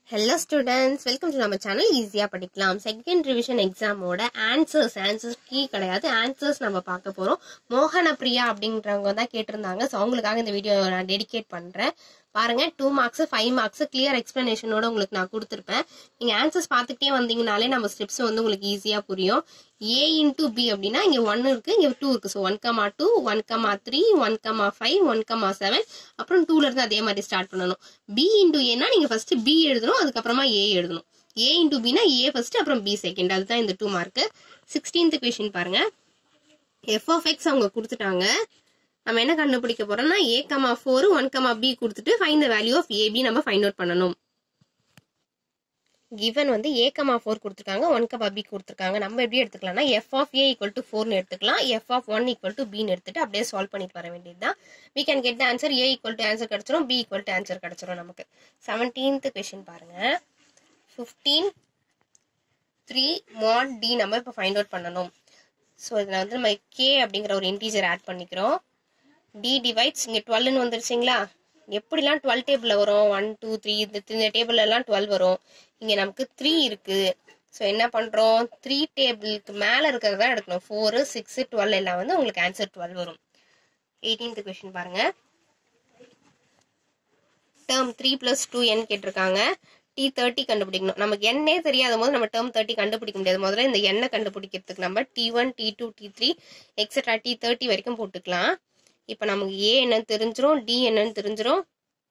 hello students welcome to நம்ம channel ஈஸியாக படிக்கலாம் செகண்ட் ரிவிஷன் எக்ஸாமோட ஆன்சர்ஸ் ஆன்சர்ஸ் கீ கிடையாது ஆன்சர்ஸ் நம்ம பார்க்க போகிறோம் மோகன பிரியா அப்படின்றவங்க தான் கேட்டிருந்தாங்க ஸோ அவங்களுக்காக இந்த வீடியோ நான் டெடிகேட் பண்ணுறேன் பாருங்க two marks five marks clear எக்ஸ்பிளனேஷனோட உங்களுக்கு நான் கொடுத்துருப்பேன் நீங்கள் ஆன்சர்ஸ் பார்த்துக்கிட்டே வந்தீங்கனாலே நம்ம ஸ்டெப்ஸ் வந்து உங்களுக்கு ஈஸியாக புரியும் ஏ இன்டூ பி அப்படின்னா இங்கே ஒன் இருக்கு இங்கே டூ இருக்கு so one comma two one comma three one comma five one comma seven அப்புறம் டூல இருந்து அதே மாதிரி ஸ்டார்ட் பண்ணணும் பி இன்டூ ஏன்னா நீங்க ஃபர்ஸ்ட் பி எழுதணும் அதுக்கப்புறமா ஏ எழுதணும் ஏ இன்டூ பினா ஏ ஃபர்ஸ்ட் அப்புறம் பி செகண்ட் அதுதான் இந்த டூ மார்க் சிக்ஸ்டீன்த் கொஷின் பாருங்க எஃப் ஆஃப் எக்ஸ் அவங்க கொடுத்துட்டாங்க நம்ம என்ன கண்டுபிடிக்க போறோம்னா A comma four one comma B கொடுத்துட்டு find the value of AB நம்ம ஃபைண்ட் அவுட் பண்ணணும் கிவன் வந்து ஏ கமா ஃபோர் கொடுத்துருக்காங்க ஒன் கமா பி கொடுத்துருக்காங்க நம்ம எப்படி எடுத்துக்கலாம்னா F of A equal to ஃபோர்னு எடுத்துக்கலாம் F of one equal to பின்னு எடுத்துட்டு அப்படியே சால்வ் பண்ணிட்டு வர வேண்டியது தான் we can get answer A equal to answer கிடைச்சிரும் பி ஈக்குவல் டு ஆன்சர் கிடைச்சிரும் நமக்கு செவன்டீன்த் கொஷின் பாருங்க ஃபிஃப்டீன் த்ரீ மாட் டி நம்ம இப்போ ஃபைண்ட் அவுட் பண்ணணும் ஸோ இதில் வந்து நம்ம கே அப்படிங்கிற ஒரு இன்டீஜர் ஆட் பண்ணிக்கிறோம் டி டிவைட்ஸ் இங்கே டுவெல்னு வந்துருச்சுங்களா எப்படிலாம் டுவெல் டேபிளில் வரும் ஒன் டூ த்ரீ இந்த இந்த டேபிள் எல்லாம் டுவெல் வரும் இங்கே நமக்கு த்ரீ இருக்குது ஸோ என்ன பண்ணுறோம் த்ரீ டேபிளுக்கு மேலே இருக்கிறதா எடுக்கணும் ஃபோரு சிக்ஸு டுவெல் எல்லாம் வந்து உங்களுக்கு ஆன்சர் டுவெல் வரும் எயிட்டீன்த் கொஷின் பாருங்க term three plus two N கேட்டிருக்காங்க டி தேர்ட்டி கண்டுபிடிக்கணும் நமக்கு எண்ணே தெரியாத போது நம்ம டேர்ம் தேர்ட்டி கண்டுபிடிக்க முடியாது முதல்ல இந்த எண்ணை கண்டுபிடிக்கிறதுக்கு நம்ம T one T two T three extra T thirty வரைக்கும் போட்டுக்கலாம் இப்போ நமக்கு ஏ என்னன்னு தெரிஞ்சிரும் டி என்னன்னு தெரிஞ்சிரும்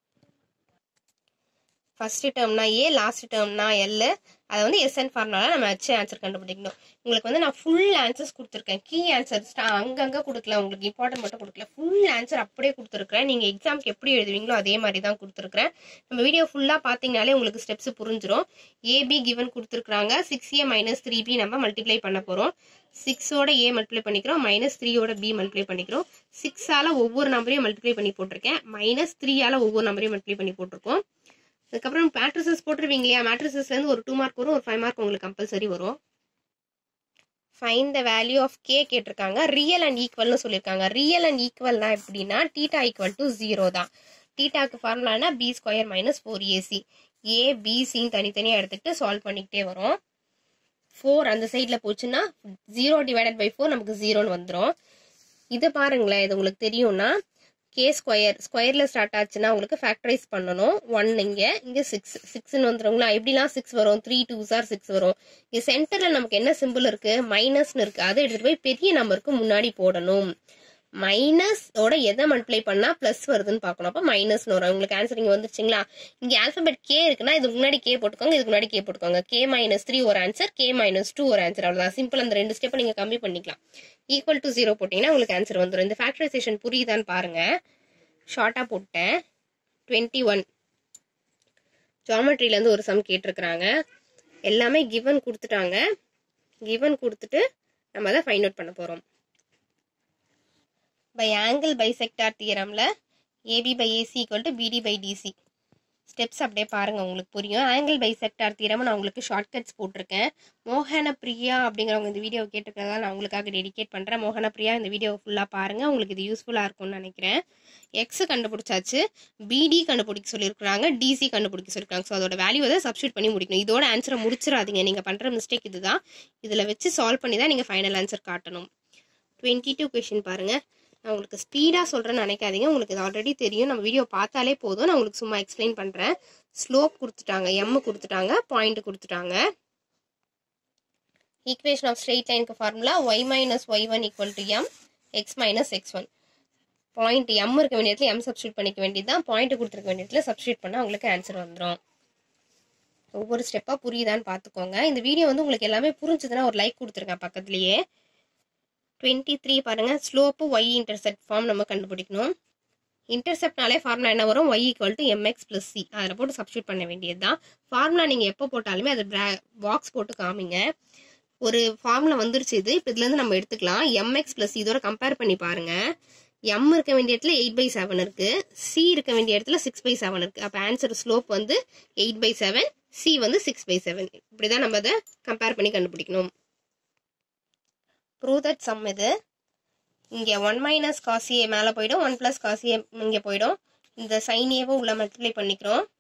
ஃபர்ஸ்ட் டேர்ம்னா ஏ லாஸ்ட் டேர்ம்னா எல் அதை வந்து எஸ்என் ஃபார்முலால நம்ம வச்சு ஆன்சர் கண்டுபிடிக்கணும் உங்களுக்கு வந்து நான் ஃபுல் ஆன்சர்ஸ் கொடுத்துருக்கேன் கீ ஆன்சர்ஸ் அங்கங்கே கொடுக்கல உங்களுக்கு இம்பார்ட்டன்ட் மட்டும் கொடுக்கல ஃபுல் ஆன்சர் அப்படியே கொடுத்துருக்கேன் நீங்கள் எக்ஸாம்க்கு எப்படி எழுதுவீங்களோ அதே மாதிரி தான் கொடுத்துருக்கேன் நம்ம வீடியோ ஃபுல்லாக பார்த்தீங்கனாலே உங்களுக்கு ஸ்டெப்ஸ் புரிஞ்சிரும் ஏபி கிவன் கொடுத்துருக்காங்க six A minus three B நம்ம மல்டிப்ளை பண்ண போகிறோம் சிக்ஸோட ஏ மல்டிப்ளை பண்ணிக்கிறோம் மைனஸ் த்ரீயோட பி மல்டிப்ளை பண்ணிக்கிறோம் சிக்ஸால் ஒவ்வொரு நம்பரையும் மல்டிப்ளை பண்ணி போட்டிருக்கேன் மைனஸ் த்ரீயால் ஒவ்வொரு நம்பரையும் மல்டிப்ளை பண்ணி போட்டிருக்கோம் அதுக்கப்புறம் மேட்ரிசஸ் போட்டுருவீங்க இல்லையா மேட்ரிசஸ்லேருந்து ஒரு டூ மார்க் வரும் ஒரு ஃபைவ் மார்க் உங்களுக்கு கம்பல்சரி வரும் find the value of K கேட்டிருக்காங்க ரியல் அண்ட் ஈக்குவல்னு சொல்லியிருக்காங்க ரியல் அண்ட் ஈக்குவல்னா எப்படின்னா டீட்டா ஈக்குவல் டு ஜீரோ தான் டீட்டாக்கு ஃபார்முலானா B square minus four A C A பிசின்னு தனித்தனியாக எடுத்துக்கிட்டு சால்வ் பண்ணிக்கிட்டே வரும் ஃபோர் அந்த சைடில் போச்சுன்னா ஜீரோ டிவைடட் பை ஃபோர் நமக்கு ஜீரோன்னு வந்துடும் இதை பாருங்களேன் இது உங்களுக்கு தெரியும்னா கே ஸ்கொயர் ஸ்கொயரில் ஸ்டார்ட் ஆச்சுன்னா உங்களுக்கு ஃபேக்டரைஸ் பண்ணணும் ஒன் இங்கே இங்கே சிக்ஸ் சிக்ஸ்னு வந்துருங்களா எப்படிலாம் சிக்ஸ் வரும் த்ரீ டூ சார் சிக்ஸ் வரும் இங்கே சென்டரில் நமக்கு என்ன சிம்பிள் இருக்குது மைனஸ்னு இருக்குது அதை எடுத்துகிட்டு போய் பெரிய நம்பருக்கு முன்னாடி போடணும் மைனஸோட எதை மல்டிப்ளை பண்ணா பிளஸ் வருதுன்னு பார்க்கணும் அப்போ மைனஸ்னு வரும் உங்களுக்கு ஆன்சர் இங்கே வந்துருச்சுங்களா இங்கே ஆல்பபெட் கே இருக்குன்னா இதுக்கு முன்னாடி கே போட்டுக்கோங்க இதுக்கு முன்னாடி கே போட்டுக்கோங்க கே மைனஸ் த்ரீ ஒரு ஆன்சர் கே மைனஸ் டூ ஒரு ஆன்சர் அவ்வளோதான் சிம்பிள் அந்த ரெண்டு ஸ்டெப்பை நீங்கள் கம்மி பண்ணிக்கலாம் ஈக்குவல் டு ஜீரோ போட்டிங்கன்னா உங்களுக்கு ஆன்சர் வந்துடும் இந்த ஃபேக்டரைசேஷன் புரியுதான்னு பாருங்க ஷார்ட்டாக போட்டேன் டுவெண்ட்டி ஒன் ஜாமெட்ரியிலேருந்து ஒரு சம் கேட்டிருக்கிறாங்க எல்லாமே கிவன் கொடுத்துட்டாங்க கிவன் கொடுத்துட்டு நம்ம அதை ஃபைண்ட் அவுட் பண்ண போகிறோம் பை ஆங்கிள் பைசெக்டார் தியரமில் A B by A C equal to B D by D C steps அப்படியே பாருங்கள் உங்களுக்கு புரியும் ஆங்கிள் பைசெக்டார் தியரம் நான் உங்களுக்கு ஷார்ட்கட்ஸ் போட்டிருக்கேன் மோகன பிரியா அப்படிங்கிறவங்க இந்த வீடியோ கேட்டிருக்கிறதா நான் உங்களுக்காக டெடிகேட் பண்ணுறேன் மோகன பிரியா இந்த வீடியோ ஃபுல்லாக பாருங்கள் உங்களுக்கு இது யூஸ்ஃபுல்லாக இருக்கும்னு நினைக்கிறேன் எக்ஸ் கண்டுபிடிச்சாச்சு பிடி கண்டுபிடிக்க சொல்லியிருக்கிறாங்க டிசி கண்டுபிடிக்க சொல்லியிருக்காங்க ஸோ அதோட வேல்யூ அதை சப்ஸ்டியூட் பண்ணி முடிக்கணும் இதோட ஆன்சரை முடிச்சிடாதீங்க நீங்கள் பண்ணுற மிஸ்டேக் இதுதான் இதில் வச்சு சால்வ் பண்ணி தான் நீங்கள் ஃபைனல் ஆன்சர் காட்டணும் டுவெண்ட்டி டூ கொஷின் பாருங்கள் நான் உங்களுக்கு ஸ்பீடாக சொல்கிறேன்னு நினைக்காதீங்க உங்களுக்கு இது ஆல்ரெடி தெரியும் நம்ம வீடியோ பார்த்தாலே போதும் நான் உங்களுக்கு சும்மா எக்ஸ்பிளைன் பண்ணுறேன் ஸ்லோப் கொடுத்துட்டாங்க எம் கொடுத்துட்டாங்க பாயிண்ட் கொடுத்துட்டாங்க ஈக்குவேஷன் ஆஃப் ஸ்ட்ரெயிட் லைனுக்கு formula Y minus Y one equal to M X minus X one point M இருக்க வேண்டிய இடத்துல எம் சப்ஸ்டியூட் பண்ணிக்க வேண்டியது தான் பாயிண்ட் கொடுத்துருக்க வேண்டிய இடத்துல சப்ஸ்டியூட் பண்ணால் உங்களுக்கு ஆன்சர் வந்துடும் ஒவ்வொரு ஸ்டெப்பாக புரியுதான்னு பார்த்துக்கோங்க இந்த வீடியோ வந்து உங்களுக்கு எல்லாமே புரிஞ்சுதுன்னா ஒரு லைக் கொடுத்துருங்க பக்கத்துலேயே டுவெண்ட்டி த்ரீ பாருங்கள் ஸ்லோப்பு ஒய் இன்டர்செப்ட் ஃபார்ம் நம்ம கண்டுபிடிக்கணும் இன்டர்செப்ட்னாலே ஃபார்முலா என்ன வரும் Y equal to M X plus C அதில் போட்டு சப்ஸ்டியூட் பண்ண வேண்டியது தான் ஃபார்முலா நீங்கள் எப்போ போட்டாலுமே அது பாக்ஸ் போட்டு காமிங்க ஒரு ஃபார்முலா வந்துருச்சு இது இப்போ இதுலேருந்து நம்ம எடுத்துக்கலாம் எம்எக்ஸ் ப்ளஸ் இதோட கம்பேர் பண்ணி பாருங்க எம் இருக்க வேண்டிய இடத்துல எயிட் பை செவன் இருக்கு சி இருக்க வேண்டிய இடத்துல சிக்ஸ் பை செவன் இருக்கு அப்போ ஆன்சர் ஸ்லோப் வந்து எயிட் பை செவன் சி வந்து சிக்ஸ் பை செவன் இப்படிதான் நம்ம அதை கம்பேர் பண்ணி கண்டுபிடிக்கணும் ப்ரூவ் தட் சம் இது இங்கே ஒன் மைனஸ் காசியே மேலே போயிடும் ஒன் ப்ளஸ் காசியே இங்கே போயிடும் இந்த சைனேவும் உள்ள மல்டிப்ளை பண்ணிக்கிறோம்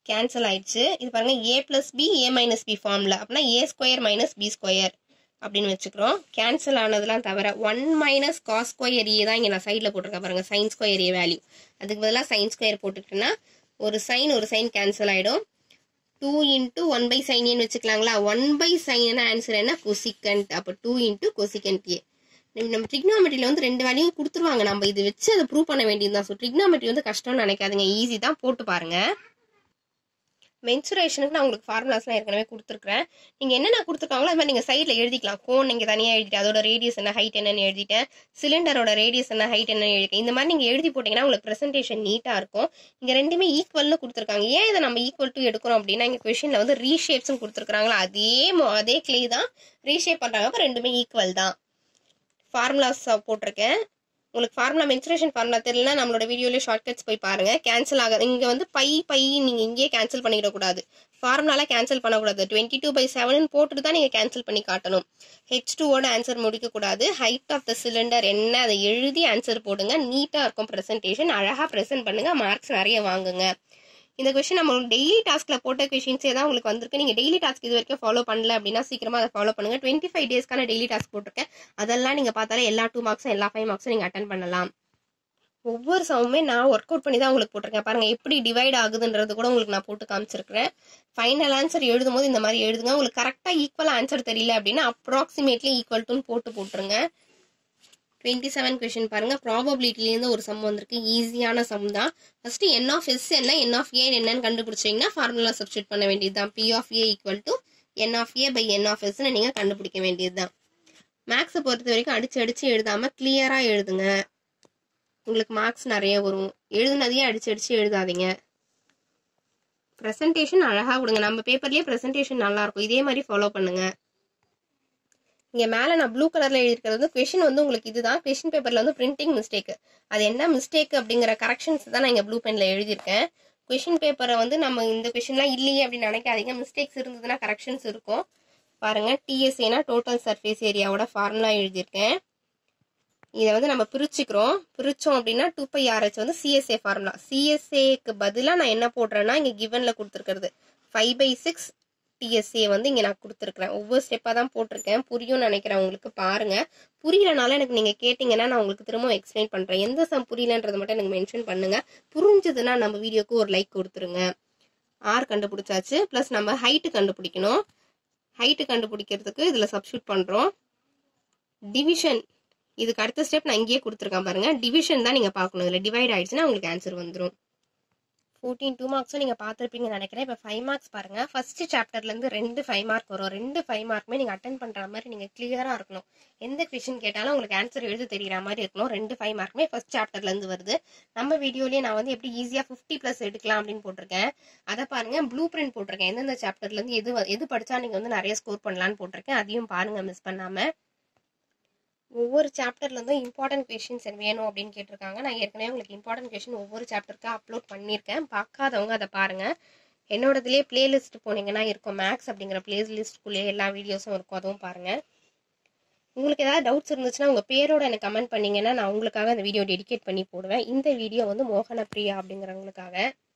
கேன்சல் ஆயிடுச்சு இது பாருங்க A plus B A minus B ஃபார்ம்ல அப்படின்னா A square minus B square அப்படின்னு வச்சுக்கிறோம் கேன்சல் ஆனதெல்லாம் தவிர one minus cos square A தான் இங்கே நான் சைடில் போட்டிருக்கேன் பாருங்க சைன் ஸ்கொயர் ஏ வேல்யூ அதுக்கு பதிலாக சைன் ஸ்கொயர் போட்டுக்கிட்டேன்னா ஒரு சைன் ஒரு சைன் கேன்சல் ஆகிடும் two into one by sine ஏன்னு வச்சுக்கலாங்களா ஒன் பை சைன் ஆன்சர் என்ன கொசிகண்ட் அப்போ டூ இன்ட்டு கொசிகண்ட் ஏ நம்ம ட்ரிக்னாமெட்ரியில் வந்து ரெண்டு வேல்யூ கொடுத்துருவாங்க நம்ம இது வச்சு அதை ப்ரூவ் பண்ண வேண்டியது தான் ஸோ ட்ரிக்னாமெட்ரி வந்து கஷ்டம்னு நினைக்காதீங்க ஈஸி தான் போட்டு பாருங்க மென்சுரேஷனுக்கு நான் உங்களுக்கு ஃபார்முலாஸ்லாம் ஏற்கனவே கொடுத்துருக்கேன் நீங்கள் என்னென்ன கொடுத்துருக்காங்களோ அது மாதிரி நீங்கள் சைடில் எழுதிக்கலாம் கோன் நீங்கள் தனியாக எழுதிட்டு அதோட ரேடியஸ் என்ன ஹைட் என்னன்னு எழுதிட்டேன் சிலிண்டரோட ரேடியஸ் என்ன ஹைட் என்னன்னு எழுதிட்டேன் இந்த மாதிரி நீங்கள் எழுதி போட்டிங்கன்னா உங்களுக்கு ப்ரெசன்டேஷன் நீட்டாக இருக்கும் இங்கே ரெண்டுமே ஈக்குவல்னு கொடுத்துருக்காங்க ஏன் இதை நம்ம ஈக்குவல் டு எடுக்கிறோம் அப்படின்னா இங்கே கொஷினில் வந்து ரீஷேப்ஸ்னு கொடுத்துருக்காங்களா அதே மோ- அதே கிளே தான் ரீஷேப் பண்ணுறாங்க அப்போ ரெண்டுமே ஈக்குவல் தான் ஃபார்முலாஸ் போட்டிருக்கேன் உங்களுக்கு ஃபார்முலா மென்சுரேஷன் ஃபார்முலா தெரியலனா நம்மளோட வீடியோலேயே ஷார்ட்கட்ஸ் போய் பாருங்க கேன்சல் ஆகாது இங்கே வந்து பை பை நீங்கள் இங்கேயே கேன்சல் பண்ணிடக்கூடாது ஃபார்முலால கேன்சல் பண்ணக்கூடாது டுவெண்ட்டி டூ பை செவன் போட்டுட்டு தான் நீங்கள் கேன்சல் பண்ணி காட்டணும் ஹெச் டூவோட ஆன்சர் முடிக்கக்கூடாது ஹைட் ஆஃப் த சிலிண்டர் என்ன அதை எழுதி ஆன்சர் போடுங்க நீட்டாக இருக்கும் ப்ரெசன்டேஷன் அழகாக ப்ரெசென்ட் பண்ணுங்க மார்க்ஸ் நிறைய வாங்குங்க இந்த கொஸ்டின் நம்ம டெய்லி டாஸ்க்ல போட்ட கொஷின்ஸே தான் உங்களுக்கு வந்திருக்கு நீங்க டெய்லி டாஸ்க் இது வரைக்கும் ஃபாலோ பண்ணல அப்படின்னா சீக்கிரமா அதை ஃபாலோ பண்ணுங்க டுவெண்ட்டி ஃபைவ் டேஸ்க்கான டெய்லி டாஸ்க் போட்டிருக்கேன் அதெல்லாம் நீங்க பார்த்தாலே எல்லா டூ மார்க்ஸும் எல்லா ஃபைவ் மார்க்ஸும் நீங்க அட்டன் பண்ணலாம் ஒவ்வொரு சமமே நான் ஒர்க் அவுட் பண்ணி தான் உங்களுக்கு போட்டிருக்கேன் பாருங்க எப்படி டிவைட் ஆகுதுன்றது கூட உங்களுக்கு நான் போட்டு காமிச்சிருக்கிறேன் ஃபைனல் ஆன்சர் எழுதும் போது இந்த மாதிரி எழுதுங்க உங்களுக்கு கரெக்டாக ஈக்குவல் ஆன்சர் தெரியல அப்படின்னா அப்ராக்சிமேட்லி ஈக்குவல் டுன்னு போட்டு போட்டுருங்க டுவெண்ட்டி செவன் கொஷின் பாருங்க ப்ராபபிலிட்டிலேருந்து ஒரு சம் வந்திருக்கு ஈஸியான சம் தான் ஃபர்ஸ்ட் என் ஆஃப் எஸ் என்ன என் ஆஃப் ஏ என்னன்னு கண்டுபிடிச்சிங்கன்னா ஃபார்முலா சப்ஸ்டியூட் பண்ண வேண்டியது தான் P of A equal to N of A by N of எஸ்ன்னு நீங்கள் கண்டுபிடிக்க வேண்டியது தான் மேக்ஸை பொறுத்த வரைக்கும் அடிச்சு அடிச்சு எழுதாம கிளியரா எழுதுங்க உங்களுக்கு மார்க்ஸ் நிறைய வரும் எழுதுனதையே அடிச்சு அடிச்சு எழுதாதீங்க ப்ரெசன்டேஷன் அழகா கொடுங்க நம்ம பேப்பர்லயே ப்ரெசன்டேஷன் நல்லா இருக்கும் இதே மாதிரி ஃபாலோ பண்ணுங்க இங்க மேல நான் ப்ளூ கலர்ல எழுதிருக்கிறது வந்து கொஷின் வந்து உங்களுக்கு இதுதான் கொஷின் பேப்பர்ல வந்து பிரிண்டிங் மிஸ்டேக் அது என்ன மிஸ்டேக் அப்படிங்கிற கரெக்ஷன்ஸ் தான் நான் இங்க ப்ளூ பென்ல எழுதியிருக்கேன் கொஷின் பேப்பரை வந்து நம்ம இந்த கொஷின்லாம் இல்லையே அப்படின்னு நினைக்காதீங்க மிஸ்டேக்ஸ் இருந்ததுன்னா கரெக்ஷன்ஸ் இருக்கும் பாருங்க டிஎஸ்ஏனா டோட்டல் சர்ஃபேஸ் ஏரியாவோட ஃபார்முலா எழுதியிருக்கேன் இதை வந்து நம்ம பிரிச்சுக்கிறோம் பிரிச்சோம் அப்படின்னா டூ பை ஆர்ஹெச் வந்து சிஎஸ்ஏ ஃபார்முலா சிஎஸ்ஏக்கு பதிலாக நான் என்ன போடுறேன்னா இங்கே கிவன்ல கொடுத்துருக்கிறது ஃபைவ் பை சிக்ஸ் டிஎஸ்ஏ வந்து இங்கே நான் கொடுத்துருக்குறேன் ஒவ்வொரு ஸ்டெப்பாக தான் போட்டிருக்கேன் புரியும்னு நினைக்கிறேன் உங்களுக்கு பாருங்க புரியலனால எனக்கு நீங்கள் கேட்டிங்கன்னா நான் உங்களுக்கு திரும்ப எக்ஸ்பிளைன் பண்ணுறேன் எந்த சம் புரியலன்றதை மட்டும் எனக்கு மென்ஷன் பண்ணுங்க புரிஞ்சதுன்னா நம்ம வீடியோக்கு ஒரு லைக் கொடுத்துருங்க ஆர் கண்டுபிடிச்சாச்சு ப்ளஸ் நம்ம ஹைட்டு கண்டுபிடிக்கணும் ஹைட்டு கண்டுபிடிக்கிறதுக்கு இதில் சப்ஸ்டியூட் பண்ணுறோம் டிவிஷன் இதுக்கு அடுத்த ஸ்டெப் நான் இங்கேயே கொடுத்துருக்கேன் பாருங்க டிவிஷன் தான் நீங்கள் பார்க்கணும் இதில் டிவைட் ஆயிடுச்சுன்னா உங்களுக்கு ஆன்சர் வந்துடும் ஃபோர்டீன் டூ மார்க்ஸும் நீங்கள் பார்த்துருப்பீங்கன்னு நினைக்கிறேன் இப்போ ஃபைவ் மார்க்ஸ் பாருங்கள் ஃபர்ஸ்ட் சாப்டர்லேருந்து ரெண்டு ஃபைவ் மார்க் வரும் ரெண்டு ஃபைவ் மார்க்குமே நீங்கள் அட்டன் பண்ணுற மாதிரி நீங்கள் கிளியராக இருக்கணும் எந்த கொஷின் கேட்டாலும் உங்களுக்கு ஆன்சர் எழுத தெரியுற மாதிரி இருக்கணும் ரெண்டு ஃபைவ் மார்க்குமே ஃபர்ஸ்ட் சாப்டர்லேருந்து வருது நம்ம வீடியோலேயே நான் வந்து எப்படி ஈஸியாக ஃபிஃப்டி ப்ளஸ் எடுக்கலாம் அப்படின்னு போட்டிருக்கேன் அதை பாருங்க ப்ளூ பிரிண்ட் போட்டிருக்கேன் எந்தெந்த சாப்டர்லேருந்து எது வ- எது படிச்சா நீங்கள் வந்து நிறைய ஸ்கோர் பண்ணலான்னு போட்டிருக்கேன் அதையும் பாருங்க மிஸ் பண்ணாமல் ஒவ்வொரு சாப்டர்ல இருந்தும் இம்பார்ட்டன்ட் கொஷின்ஸ் வேணும் அப்படின்னு கேட்டிருக்காங்க நான் ஏற்கனவே உங்களுக்கு இம்பார்ட்டன்ட் கொஷின் ஒவ்வொரு சாப்டருக்கு அப்லோட் பண்ணியிருக்கேன் பார்க்காதவங்க அதை பாருங்க என்னோடதுலேயே பிளேலிஸ்ட் போனீங்கன்னா இருக்கும் மேக்ஸ் அப்படிங்கிற பிளேலிஸ்ட்குள்ளேயே எல்லா வீடியோஸும் இருக்கும் அதுவும் பாருங்க உங்களுக்கு ஏதாவது டவுட்ஸ் இருந்துச்சுன்னா உங்க பேரோட எனக்கு கமெண்ட் பண்ணீங்கன்னா நான் உங்களுக்காக அந்த வீடியோ டெடிகேட் பண்ணி போடுவேன் இந்த வீடியோ வந்து மோகன பிரியா அப்படிங்கிறவங்களுக்காக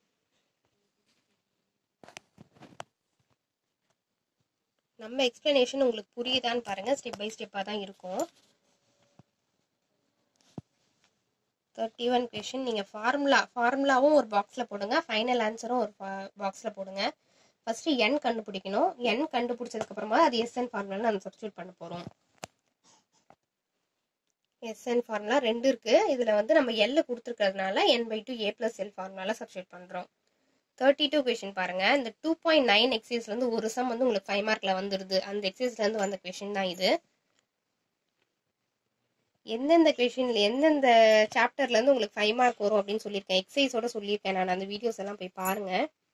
நம்ம எக்ஸ்பிளனேஷன் உங்களுக்கு புரியுதான்னு பாருங்க ஸ்டெப் பை ஸ்டெப்பாக தான் இருக்கும் தேர்ட்டி ஒன் கொஷின் நீங்கள் ஃபார்முலா ஃபார்முலாவும் ஒரு பாக்ஸில் போடுங்க ஃபைனல் ஆன்சரும் ஒரு பாக்ஸில் போடுங்க ஃபர்ஸ்ட் என் கண்டுபிடிக்கணும் என் கண்டுபிடிச்சதுக்கப்புறமா அது எஸ்என் ஃபார்முலா நம்ம சப்ஸ்டியூட் பண்ண போகிறோம் எஸ்என் ஃபார்முலா ரெண்டு இருக்கு இதில் வந்து நம்ம எல்ல கொடுத்துருக்கறதுனால N by two A plus L ஃபார்முலால சப்ஸ்டியூட் பண்ணுறோம் தேர்ட்டி டூ கொஷின் பாருங்க இந்த டூ பாயிண்ட் நைன் எக்ஸைஸ்ல இருந்து ஒரு சம் வந்து உங்களுக்கு ஃபைவ் மார்க்ல வந்துருது அந்த எக்ஸைஸ்ல இருந்து வந்த கொஷின் தான் இது எந்தெந்த கொஷின்ல எந்தெந்த சாப்டர்ல இருந்து உங்களுக்கு ஃபைவ் மார்க் வரும் அப்படின்னு சொல்லியிருக்கேன் எக்ஸசைஸோட சொல்லியிருக்கேன் நான் அந்த வீடியோஸ் எல்லாம் போய் பாருங்க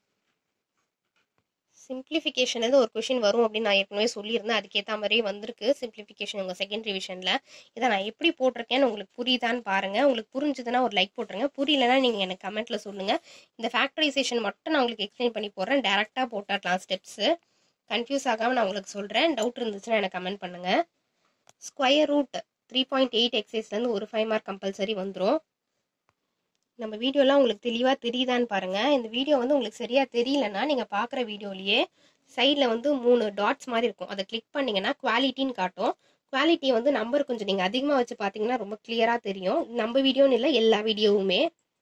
சிம்பிளிஃபிகேஷன் ஒரு கொஷின் வரும் அப்படின்னு நான் ஏற்கனவே சொல்லியிருந்தேன் அதுக்கேற்ற மாதிரியே வந்திருக்கு சிம்பிளிஃபிகேஷன் உங்கள் செகண்ட் ரிவிஷனில் இதை நான் எப்படி போட்டிருக்கேன்னு உங்களுக்கு புரியுதான்னு பாருங்க உங்களுக்கு புரிஞ்சுதுன்னா ஒரு லைக் போட்டுருங்க புரியலன்னா நீங்கள் எனக்கு கமெண்ட்ல சொல்லுங்க இந்த ஃபேக்டரைசேஷன் மட்டும் நான் உங்களுக்கு எக்ஸ்பிளைன் பண்ணி போடுறேன் டேரெக்டாக போட்டாடலாம் ஸ்டெப்ஸு கன்ஃபியூஸ் ஆகாமல் நான் உங்களுக்கு சொல்கிறேன் டவுட் இருந்துச்சுன்னா எனக்கு கமெண்ட் பண்ணுங்க square root three point eight எக்ஸைஸ்லேருந்து ஒரு ஃபைவ் மார்க் கம்பல்சரி வந்துடும் நம்ம வீடியோலாம் உங்களுக்கு தெளிவாக தெரியுதான்னு பாருங்கள் இந்த வீடியோ வந்து உங்களுக்கு சரியாக தெரியலன்னா நீங்கள் பார்க்குற வீடியோலேயே சைடில் வந்து மூணு டாட்ஸ் மாதிரி இருக்கும் அதை கிளிக் பண்ணிங்கன்னா குவாலிட்டின்னு காட்டும் குவாலிட்டி வந்து நம்பர் கொஞ்சம் நீங்கள் அதிகமாக வச்சு பார்த்தீங்கன்னா ரொம்ப கிளியராக தெரியும் நம்ம வீடியோன்னு இல்லை எல்லா வீடியோவுமே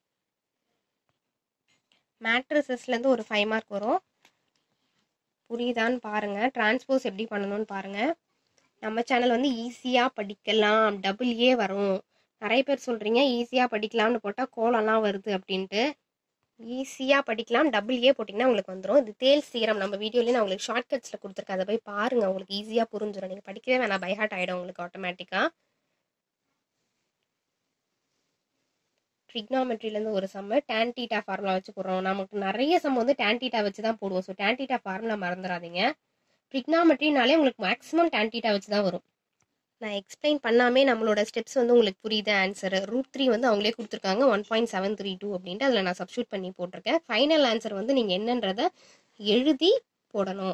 மேட்ரஸஸ்லேருந்து ஒரு ஃபைவ் மார்க் வரும் புரியுதான்னு பாருங்கள் டிரான்ஸ்போஸ் எப்படி பண்ணணும்னு பாருங்கள் நம்ம சேனல் வந்து ஈஸியாக படிக்கலாம் டபுள் ஏ வரும் நிறைய பேர் சொல்கிறீங்க ஈஸியாக படிக்கலாம்னு போட்டால் கோலம்லாம் வருது அப்படின்ட்டு ஈஸியாக படிக்கலாம் டபுள் ஏ போட்டிங்கன்னா உங்களுக்கு வந்துடும் இது தேல் சீரம் நம்ம வீடியோலேயே நான் உங்களுக்கு ஷார்ட்கட்ஸில் கொடுத்துருக்கேன் அதை போய் பாருங்கள் உங்களுக்கு ஈஸியாக புரிஞ்சிடும் நீங்கள் படிக்கவே வேணாம் பைஹார்ட் ஆகிடும் உங்களுக்கு ஆட்டோமேட்டிக்காக ட்ரிக்னாமெட்ரிலேருந்து ஒரு சம்மு டேன் டீட்டா ஃபார்முலா வச்சு போடுறோம் நமக்கு நிறைய சம் வந்து டேன் டீட்டா வச்சு தான் போடுவோம் ஸோ டேன் டீட்டா ஃபார்முலா மறந்துடாதீங்க ட்ரிக்னாமெட்ரினாலே உங்களுக்கு மேக்ஸிமம் டேன் டீட்டா வச்சு தான் வரும் நான் எக்ஸ்பிளைன் பண்ணாமே நம்மளோட ஸ்டெப்ஸ் வந்து உங்களுக்கு புரியுது ஆன்சர் ரூட் த்ரீ வந்து அவங்களே கொடுத்துருக்காங்க one point seven three two அப்படின்ட்டு அதில் நான் சப்ஸ்டியூட் பண்ணி போட்டிருக்கேன் ஃபைனல் ஆன்சர் வந்து நீங்கள் என்னன்றதை எழுதி போடணும்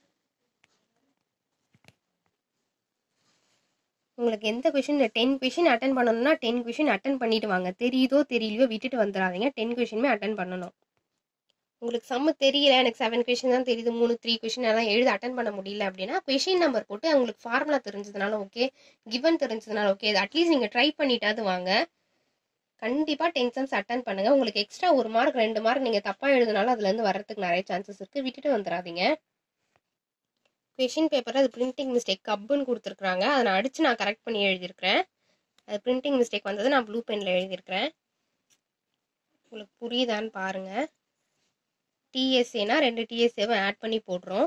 உங்களுக்கு எந்த கொஷின் டென் கொஷின் அட்டன் பண்ணணும்னா டென் கொஷின் அட்டன் பண்ணிட்டு வாங்க தெரியுதோ தெரியலையோ விட்டுட்டு வந்துடாதீங்க டென் கொஷினுமே அட்டன் பண்ணணும் உங்களுக்கு சம்மு தெரியல எனக்கு செவன் கொஷின் தான் தெரியுது மூணு த்ரீ கொஷின் எல்லாம் எழுத அட்டன் பண்ண முடியல அப்படின்னா கொஷின் நம்பர் போட்டு உங்களுக்கு ஃபார்முலா தெரிஞ்சதுனால ஓகே கிவன் தெரிஞ்சதுனால ஓகே அட்லீஸ்ட் நீங்கள் ட்ரை பண்ணிட்டாவது வாங்க கண்டிப்பாக டென் சம்ஸ் அட்டன் பண்ணுங்க உங்களுக்கு எக்ஸ்ட்ரா ஒரு மார்க் ரெண்டு மார்க் நீங்கள் தப்பாக எழுதுனாலும் அதுலேருந்து வரதுக்கு நிறைய சான்சஸ் இருக்குது விட்டுட்டு வந்துடாதீங்க கொஷின் பேப்பர் அது பிரிண்டிங் மிஸ்டேக் கப்புன்னு கொடுத்துருக்குறாங்க அதை நான் அடித்து நான் கரெக்ட் பண்ணி எழுதியிருக்கிறேன் அது பிரிண்டிங் மிஸ்டேக் வந்தது நான் ப்ளூ பெனில் எழுதியிருக்கிறேன் உங்களுக்கு புரியுதான்னு பாருங்கள் டிஎஸ்ஏனா ரெண்டு டிஎஸ்ஏவை ஆட் பண்ணி போடுறோம்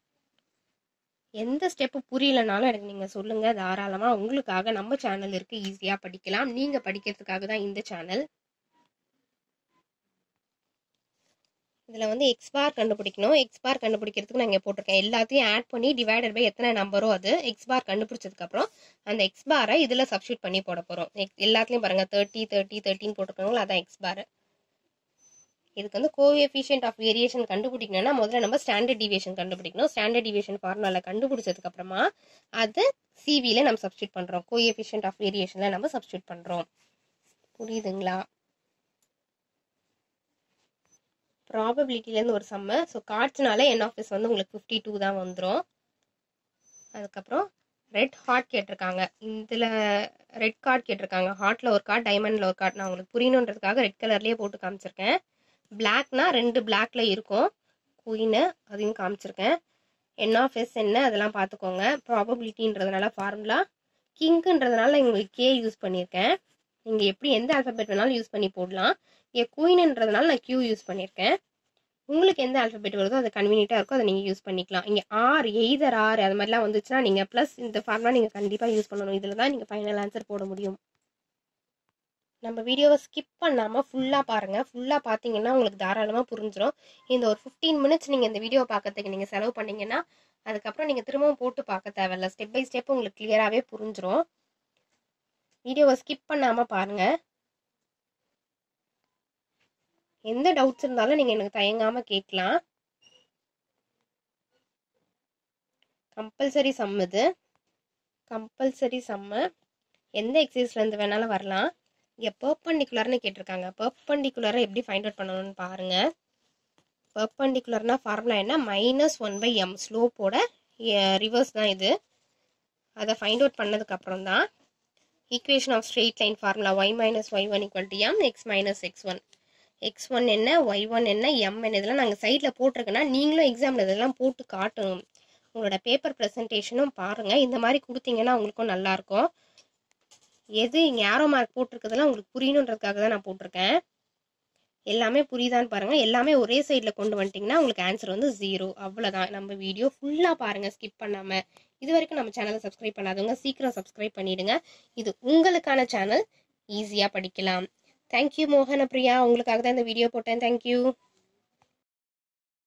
எந்த ஸ்டெப்பு புரியலனாலும் எனக்கு நீங்கள் சொல்லுங்கள் தாராளமாக உங்களுக்காக நம்ம சேனல் இருக்குது ஈஸியாக படிக்கலாம் நீங்கள் படிக்கிறதுக்காக தான் இந்த சேனல் இதில் வந்து எக்ஸ் பார் கண்டுபிடிக்கணும் எக்ஸ் பார் கண்டுபிடிக்கிறதுக்கு நான் இங்கே போட்டிருக்கேன் எல்லாத்தையும் ஆட் பண்ணி டிவைடட் பை எத்தனை நம்பரோ அது எக்ஸ் பார் கண்டுபிடிச்சதுக்கப்புறம் அந்த எக்ஸ் பாரை இதில் சப்ஸ்டியூட் பண்ணி போட போகிறோம் எல்லாத்துலேயும் பாருங்கள் தேர்ட்டி தேர்ட்டி தேர்ட்டின்னு போட்டிருக்காங்களோ அதான் எக்ஸ் பார் இதுக்கு வந்து கோஎஃபிஷியன்ட் ஆஃப் வேரியேஷன் கண்டுபிடிக்கணும்னா முதல்ல நம்ம ஸ்டாண்டர்ட் டிவியேஷன் கண்டுபிடிக்கணும் ஸ்டாண்டர்ட் டிவியேஷன் ஃபார்முலாவில் கண்டுபிடிச்சதுக்கு அப்புறமா அது சிவியில் நம்ம சப்ஸ்டியூட் பண்ணுறோம் கோஎஃபிஷியன்ட் ஆஃப் வேரியேஷனில் நம்ம சப்ஸ்டியூட் பண்ணுறோம் புரியுதுங்களா ப்ராபபிலிட்டிலேருந்து ஒரு சம்மு ஸோ கார்ட்ஸ்னால என் ஆஃபீஸ் வந்து உங்களுக்கு ஃபிஃப்டி டூ தான் வந்துடும் அதுக்கப்புறம் ரெட் ஹார்ட் கேட்டிருக்காங்க இதில் ரெட் கார்டு கேட்டிருக்காங்க ஹார்ட்டில் ஒரு கார்டு டைமண்டில் ஒரு கார்டு நான் உங்களுக்கு புரியணுன்றதுக்காக ரெட் கலர்லேயே போட்டு காமிச்சிருக்கேன் பிளாக்னா ரெண்டு பிளாக்ல இருக்கும் குயின்னு அதையும் காமிச்சிருக்கேன் என் ஆஃப் எஸ் என்ன அதெல்லாம் பார்த்துக்கோங்க ப்ராபபிலிட்டின்றதுனால ஃபார்முலா கிங்க்குன்றதுனால உங்களுக்கு கே யூஸ் பண்ணியிருக்கேன் நீங்கள் எப்படி எந்த ஆல்ஃபபெட் வேணாலும் யூஸ் பண்ணி போடலாம் இங்கே குயின்ன்றதுனால நான் கியூ யூஸ் பண்ணியிருக்கேன் உங்களுக்கு எந்த ஆல்ஃபபெட் வருதோ அது கன்வீனியண்ட்டாக இருக்கோ அதை நீங்கள் யூஸ் பண்ணிக்கலாம் இங்கே ஆர் எய்தர் ஆர் அது மாதிரிலாம் வந்துச்சுன்னா நீங்கள் ப்ளஸ் இந்த ஃபார்முலா நீங்கள் கண்டிப்பாக யூஸ் பண்ணணும் இதில் தான் நீங்கள் ஃபைனல் ஆன்சர் போட முடியும் நம்ம வீடியோவை ஸ்கிப் பண்ணாமல் ஃபுல்லாக பாருங்கள் ஃபுல்லாக பார்த்தீங்கன்னா உங்களுக்கு தாராளமாக புரிஞ்சிடும் இந்த ஒரு ஃபிஃப்டீன் மினிட்ஸ் நீங்கள் இந்த வீடியோ பார்க்கறதுக்கு நீங்கள் செலவு பண்ணீங்கன்னா அதுக்கப்புறம் நீங்கள் திரும்பவும் போட்டு பார்க்க தேவையில்ல ஸ்டெப் பை ஸ்டெப் உங்களுக்கு கிளியராகவே புரிஞ்சிடும் வீடியோவை ஸ்கிப் பண்ணாமல் பாருங்கள் எந்த டவுட்ஸ் இருந்தாலும் நீங்கள் எனக்கு தயங்காமல் கேட்கலாம் கம்பல்சரி சம் இது கம்பல்சரி சம்மு எந்த எக்ஸசைஸ்லேருந்து வேணாலும் வரலாம் இங்கே பர்பண்டிகுலர்னு கேட்டிருக்காங்க பர்பண்டிகுலரை எப்படி ஃபைண்ட் அவுட் பண்ணணும்னு பாருங்கள் பர்பண்டிகுலர்னா ஃபார்முலா என்ன மைனஸ் ஒன் பை எம் ஸ்லோப்போட ரிவர்ஸ் தான் இது அதை ஃபைண்ட் அவுட் பண்ணதுக்கப்புறம் தான் equation of straight line formula Y minus Y one equal to M X minus X one X one என்ன ஒய் ஒன் என்ன எம் என்ன இதெல்லாம் நாங்கள் சைடில் போட்டிருக்கோன்னா நீங்களும் எக்ஸாமில் இதெல்லாம் போட்டு காட்டணும் உங்களோட பேப்பர் ப்ரெசன்டேஷனும் பாருங்கள் இந்த மாதிரி கொடுத்தீங்கன்னா உங்களுக்கும் நல்லாயிருக்கும் எது இங்கே ஆரோ மார்க் போட்டிருக்கிறதுலாம் உங்களுக்கு புரியணுன்றதுக்காக தான் நான் போட்டிருக்கேன் எல்லாமே புரியுதான்னு பாருங்கள் எல்லாமே ஒரே சைடில் கொண்டு வந்துட்டிங்கன்னா உங்களுக்கு ஆன்சர் வந்து ஜீரோ அவ்வளோதான் நம்ம வீடியோ ஃபுல்லாக பாருங்கள் ஸ்கிப் பண்ணாமல் இது வரைக்கும் நம்ம சேனலை சப்ஸ்கிரைப் பண்ணாதவங்க சீக்கிரம் சப்ஸ்கிரைப் பண்ணிடுங்க இது உங்களுக்கான சேனல் ஈஸியாக படிக்கலாம் தேங்க்யூ மோகன பிரியா உங்களுக்காக தான் இந்த வீடியோ போட்டேன் தேங்க்யூ